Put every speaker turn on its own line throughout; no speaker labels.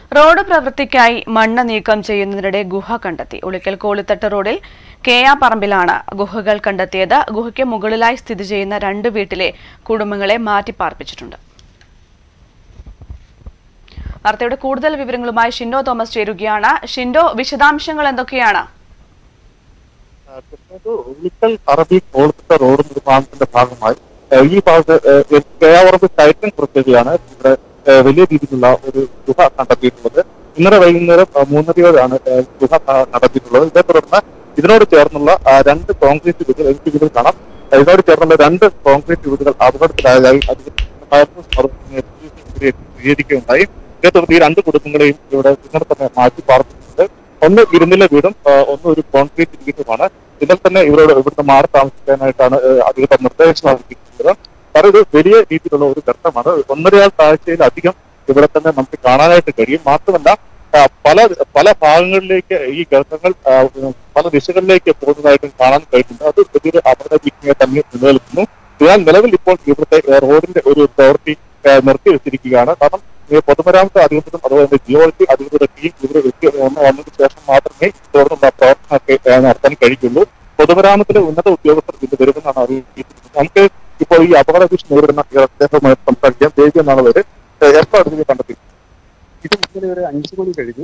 road പ്രവൃത്തിക്കായി മണ്ണ് നീക്കം ചെയ്യുന്നതിനിടെ ഗുഹ കണ്ടെത്തി ഉളിക്കൽ കോളിത്തട്ട് റോഡിൽ കേയാ പറമ്പിലാണ് ഗുഹകൾ കണ്ടെത്തിയത് ഗുഹയ്ക്ക് മുകളിലായി സ്ഥിതി ചെയ്യുന്ന രണ്ട് വീട്ടിലെ കുടുംബങ്ങളെ മാറ്റിപ്പാർപ്പിച്ചിട്ടുണ്ട് വാർത്തയുടെ കൂടുതൽ വിവരങ്ങളുമായി ഷിൻഡോ തോമസ് ചേരുകയാണ് ഷിൻഡോ വിശദാംശങ്ങൾ എന്തൊക്കെയാണ്
കൃഷ്ണത് ഉളിക്കൽ അറബി കോളത്തെ റോഡ് നിർമ്മാണത്തിന്റെ ഭാഗമായി ഏഹ് ഈ ഭാഗത്ത് ഏഹ് കേരള കയറ്റം കുറയ്ക്കുകയാണ് ഇവിടെ ഏഹ് വലിയ രീതിയിലുള്ള ഒരു ഗുഹ കണ്ടെത്തിയിട്ടുള്ളത് ഇന്നലെ വൈകുന്നേരം ഏഹ് മൂന്നരയോടെയാണ് ഏഹ് ഗുഹ ക- കണ്ടെത്തിയിട്ടുള്ളത് ഇതേ തുടർന്ന് ഇതിനോട് ചേർന്നുള്ള ആ, രണ്ട് കോൺക്രീറ്റ് വീടുകൾ എനിക്ക് വീടുകൾ കാണാം ഏഹ് ഇതിനോട് ചേർന്നുള്ള രണ്ട് കോൺക്രീറ്റ് വീടുകൾ അപകടത്തിലായതായി അധികൃതർ ഫയർഫോഴ്സ് അറിയിക്കുകയും സ്വീകരിക്കുകയുണ്ടായി ഇതേ തുടർന്ന് ഈ രണ്ട് കുടുംബങ്ങളെയും ഇവിടെ ഇന്നലെ തന്നെ മാറ്റി പാർപ്പിച്ചിട്ടുണ്ട് ഒന്ന് ഇരുനില വീടും ആ, ഒന്ന് ഒരു കോൺക്രീറ്റ് വീടുമാണ് ഇന്നലെ തന്നെ ഇവരോട് ഇവിടുന്ന് മാറി താമസിക്കാനായിട്ടാണ് ഏഹ് അധികൃതർ നിർദ്ദേശം നൽകിയിട്ടുള്ളത് കാരണം ഇത് വലിയ രീതിയിലുള്ള ഒരു ഘട്ടമാണ് ഒന്നരയാൾ താഴ്ചയിലധികം ഇവിടെ തന്നെ നമുക്ക് കാണാനായിട്ട് കഴിയും മാത്രമല്ല ആ, പല പല ഭാഗങ്ങളിലേക്ക് ഈ ഗർത്തങ്ങൾ ആ, പല ദിശകളിലേക്ക് പോകുന്നതായിട്ടും കാണാൻ കഴിയുന്നുണ്ട് അത് വലിയൊരു അപകട ഭീഷണിയെ തന്നെ നിലനിൽക്കുന്നു എന്നാൽ നിലവിൽ ഇപ്പോൾ ഇവിടുത്തെ ഏ, റോഡിന്റെ ഒരു പ്രവൃത്തി ഏ, നിർത്തിവെച്ചിരിക്കുകയാണ് കാരണം ഈ പൊതുമരാമത്ത് അധികൃതരും അതുപോലെ തന്നെ ജിയോളജി അധികൃതരുടെ ടീം ഇവിടെ എത്തി ഒന്ന് വന്നതിന് ശേഷം മാത്രമേ തുടർന്നുള്ള പ്രവർത്തനമൊക്കെ ഏ, നടത്താൻ കഴിയുള്ളൂ പൊതുമരാമത്തിലെ ഉന്നത ഉദ്യോഗസ്ഥർ ഇത് വരുമെന്നാണ് അറിയിച്ചിരിക്കുന്നത് നമുക്ക് ഇപ്പോൾ ഈ അപകട ഭീഷണി നേരിടുന്ന ഈ അദ്ദേഹവുമായി സംസാരിക്കാം ദേവി എന്നാണ് പേര് ഏ, എപ്പോൾ അടുത്ത് കണ്ടെത്തി
ഇത് ഇന്നലെ ഒരു അഞ്ചു മണി കഴിഞ്ഞു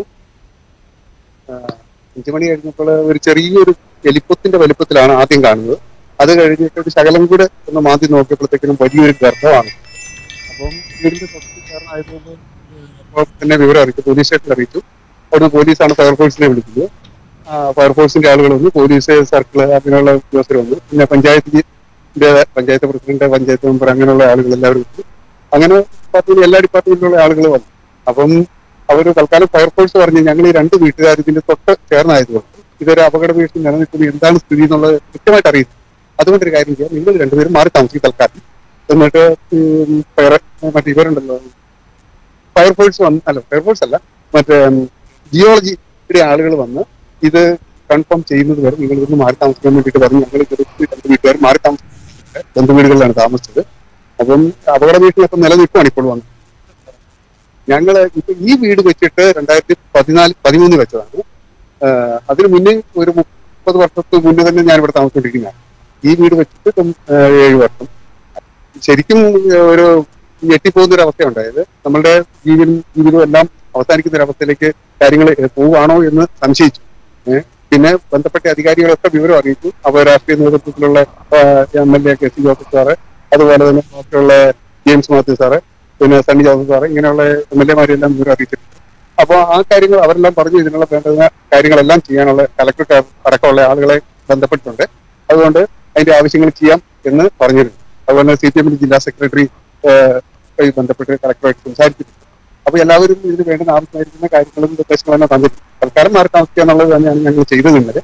അഞ്ചു മണി കഴിഞ്ഞപ്പോൾ ഒരു ചെറിയൊരു എലിപ്പത്തിന്റെ വലിപ്പത്തിലാണ് ആദ്യം കാണുന്നത് അത് കഴിഞ്ഞിട്ട് ഒരു ശകലം കൂടെ ഒന്ന് മാറ്റി നോക്കിയപ്പോഴത്തേക്കിനും വലിയൊരു ഗർഭമാണ് അപ്പം വീടിന്റെ തൊട്ട് ചേർന്നായതുകൊണ്ട് അപ്പോൾ തന്നെ വിവരം അറിയിച്ചു പോലീസ് സ്റ്റേഷനിൽ അറിയിച്ചു അവിടുന്ന് പോലീസാണ് ഫയർഫോഴ്സിനെ വിളിക്കുന്നത് ആ, ഫയർഫോഴ്സിന്റെ ആളുകൾ വന്നു പോലീസ് സർക്കിൾ അങ്ങനെയുള്ള ഉദ്യോഗസ്ഥർ വന്നു പിന്നെ പഞ്ചായത്തിന്റെ പഞ്ചായത്ത് പ്രസിഡന്റ് പഞ്ചായത്ത് മെമ്പർ അങ്ങനെയുള്ള ആളുകൾ എല്ലാവരും വന്നു അങ്ങനെ ഡിപ്പാർട്ട്മെന്റ് എല്ലാ ഡിപ്പാർട്ട്മെന്റിലുള്ള ആളുകൾ വന്നു അപ്പം അവർ തൽക്കാലം ഫയർഫോഴ്സ് പറഞ്ഞ് ഞങ്ങൾ ഈ രണ്ട് വീട്ടുകാർ ഇതിന്റെ തൊട്ട് ചേർന്നായതുകൊണ്ട് ഇതൊരു അപകട ഭീഷണി നിലനിൽക്കുന്നത് എന്താണ് സ്ഥിതി എന്നുള്ളത് കൃത്യമായിട്ട് അറിയുന്നു അതുകൊണ്ടൊരു കാര്യം ചെയ്യാം നിങ്ങൾ രണ്ടുപേരും മാറി താമസിക്കും തൽക്കാലം എന്നിട്ട് ഉം, ഫയർ മറ്റേ ഇവരുണ്ടല്ലോ ഫയർഫോഴ്സ് വന്ന് അല്ല ഫയർഫോഴ്സ് അല്ല മറ്റേ ജിയോളജിയുടെ ആളുകൾ വന്ന് ഇത് കൺഫേം ചെയ്യുന്നത് വരെ നിങ്ങൾ ഇവിടുന്ന് മാറി താമസിക്കാൻ വേണ്ടിയിട്ട് പറഞ്ഞു ഞങ്ങൾ ഇത് രണ്ട് വീട്ടുകാർ മാറി താമസിച്ചിട്ടുണ്ട് ബന്ധുവീടുകളിലാണ് താമസിച്ചത് അപ്പം അപകട ഭീഷണി അപ്പം നിലനിൽക്കുകയാണ് ഇപ്പോൾ വന്നത് ഞങ്ങള് ഇപ്പൊ ഈ വീട് വെച്ചിട്ട് രണ്ടായിരത്തി പതിനാല് പതിമൂന്ന് വെച്ചതാണ് ആഹ് അതിന് മുന്നേ ഒരു മുപ്പത് വർഷത്തിന് മുന്നേ തന്നെ ഞാൻ ഇവിടെ താമസിച്ചിരിക്കുന്നതാണ് ഈ വീട് വെച്ചിട്ട് ഇപ്പം ആഹ് ഏഴ് വർഷം ശരിക്കും ആഹ് ഒരു ഞെട്ടിപ്പോകുന്ന ഒരു അവസ്ഥ ഉണ്ടായത് നമ്മളുടെ ജീവിതം ജീവിതം എല്ലാം അവസാനിക്കുന്ന ഒരു അവസ്ഥയിലേക്ക് കാര്യങ്ങൾ പോവുകയാണോ എന്ന് സംശയിച്ചു ഏഹ് പിന്നെ ബന്ധപ്പെട്ട അധികാരികളൊക്കെ വിവരം അറിയിച്ചു അവർ രാഷ്ട്രീയ നേതൃത്വത്തിലുള്ള M L A K C Joseph sir അതുപോലെ തന്നെ ബാക്കിയുള്ള ജെയിംസ് മാത്യു സാറ് പിന്നെ സണ്ണി ജോസഫ് സാറ് ഇങ്ങനെയുള്ള എം എൽ എമാരെല്ലാം വിവരം അറിയിച്ചിട്ടുണ്ട് അപ്പോൾ ആ കാര്യങ്ങൾ അവരെല്ലാം പറഞ്ഞു ഇതിനുള്ള വേണ്ടുന്ന കാര്യങ്ങളെല്ലാം ചെയ്യാനുള്ള കലക്ടർ അടക്കമുള്ള ആളുകളെ ബന്ധപ്പെട്ടിട്ടുണ്ട് അതുകൊണ്ട് അതിന്റെ ആവശ്യങ്ങൾ ചെയ്യാം എന്ന് പറഞ്ഞിരുന്നു അതുപോലെ സി പി എമ്മിന്റെ ജില്ലാ സെക്രട്ടറി ആയി ബന്ധപ്പെട്ട് കളക്ടറായിട്ട് സംസാരിച്ചിട്ടുണ്ട് അപ്പൊ എല്ലാവരും ഇതിന് വേണ്ടുന്ന ആവശ്യമായിരിക്കുന്ന കാര്യങ്ങളും നിർദ്ദേശങ്ങളും തന്നെ തന്നിട്ടുണ്ട് തൽക്കാലം മാറി താമസിക്കുക എന്നുള്ളത് തന്നെയാണ് ഞങ്ങൾ ചെയ്തത് ഇന്നലെ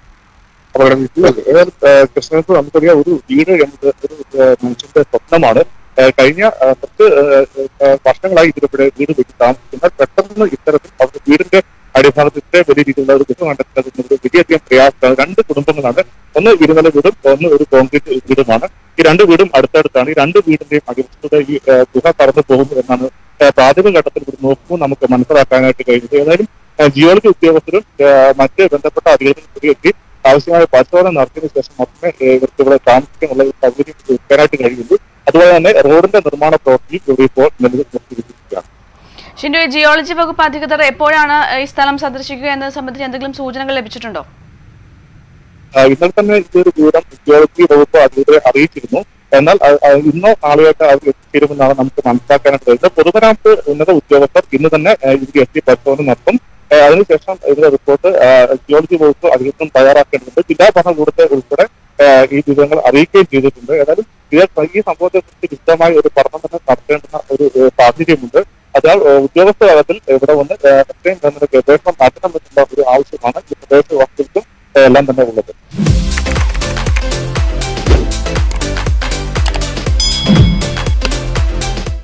അപകടം വീട്ടിലല്ലേ
ഏതായാലും കൃഷ്ണത്ത് നമുക്കറിയാം ഒരു വീട് എന്നത് ഒരു ഏഹ്, മനുഷ്യന്റെ സ്വപ്നമാണ് ഏഹ്, കഴിഞ്ഞ ഏഹ്, പത്ത് ഏഹ്, ഏഹ്, വർഷങ്ങളായി ഇതിലൂടെ വീട് വെച്ച് താമസിക്കുന്ന പെട്ടെന്ന് ഇത്തരത്തിൽ അവരുടെ വീടിന്റെ അടിഭാഗത്ത് ഇത്ര വലിയ രീതിയിലുള്ള ഒരു ഗുഹ കണ്ടെത്തുന്നത് വലിയധികം പ്രയാസമാണ് രണ്ട് കുടുംബങ്ങളാണ് ഒന്ന് ഇരുനില വീടും ഒന്ന് ഒരു കോൺക്രീറ്റ് വീടുമാണ് ഈ രണ്ട് വീടും അടുത്തടുത്താണ് ഈ രണ്ട് വീടിന്റെയും അകത്തൂടെ ഈ ഏഹ്, ഗുഹ കടന്നു പോകുന്നു എന്നാണ് ഏഹ്, പ്രാഥമിക ഘട്ടത്തിൽ ഇവിടെ നോക്കുമ്പോൾ നമുക്ക് മനസ്സിലാക്കാനായിട്ട് കഴിയുന്നത് ഏതായാലും ഏഹ്, ജിയോളജി ഉദ്യോഗസ്ഥരും ഏഹ്, മറ്റ് ബന്ധപ്പെട്ട അധികൃതരും കൂടിയെത്തി ആവശ്യമായ പരിശോധന നടത്തിയതിനു ശേഷം മാത്രമേ ഏഹ്, ഇവർക്ക് ഇവിടെ താമസിക്കാനുള്ള ഒരു സൗകര്യം ഒരുക്കാനായിട്ട് കഴിയുള്ളൂ അതുപോലെ തന്നെ റോഡിന്റെ നിർമ്മാണ പ്രവൃത്തിയും ഇവിടെ ഇപ്പോൾ നിലവിൽ നിർത്തിവെച്ചിരിക്കുകയാണ്
ഷിൻഡോ ഈ ജിയോളജി വകുപ്പ് അധികൃതർ എപ്പോഴാണ് ഈ സ്ഥലം സന്ദർശിക്കുക എന്നത് സംബന്ധിച്ച് എന്തെങ്കിലും സൂചനകൾ ലഭിച്ചിട്ടുണ്ടോ
ആ, ഇന്നലെ തന്നെ ഇതൊരു വിവരം ജിയോളജി വകുപ്പ് അധികൃതരെ അറിയിച്ചിരുന്നു എന്നാൽ അ- അ- ഇന്നോ നാളെയായിട്ട് അവർ എത്തിച്ചേരുമെന്നാണ് നമുക്ക് മനസ്സിലാക്കാനായിട്ട് കഴിയുന്നത് പൊതുമരാമത്ത് ഉന്നത ഉദ്യോഗസ്ഥർ ഇന്ന് തന്നെ ആ, ഇതിൽ എത്തി പരിശോധന നടത്തും ആ, അതിനുശേഷം ഇതിന്റെ റിപ്പോർട്ട് ആ, ജിയോളജി വകുപ്പ് അധികൃതരും തയ്യാറാക്കേണ്ടതുണ്ട് ജില്ലാ ഭരണകൂടത്തെ ഉൾപ്പെടെ ആ, ഈ വിവരങ്ങൾ അറിയിക്കുകയും ചെയ്തിട്ടുണ്ട് ഏതായാലും ഇത് ഈ സംഭവത്തെ കുറിച്ച് വിശദമായ ഒരു പഠനം തന്നെ നടത്തേണ്ടുന്ന ഒരു ഏഹ്, സാഹചര്യമുണ്ട് അതിനാൽ ഏഹ്, ഉദ്യോഗസ്ഥ തലത്തിൽ ഇവിടെ വന്ന് ഏഹ്, എത്രയും തന്നെ ഗവേഷണം നടത്തണം എന്നുള്ള ഒരു ആവശ്യമാണ് ഈ പ്രദേശവാസികൾക്കും ഏഹ്, എല്ലാം തന്നെ ഉള്ളത്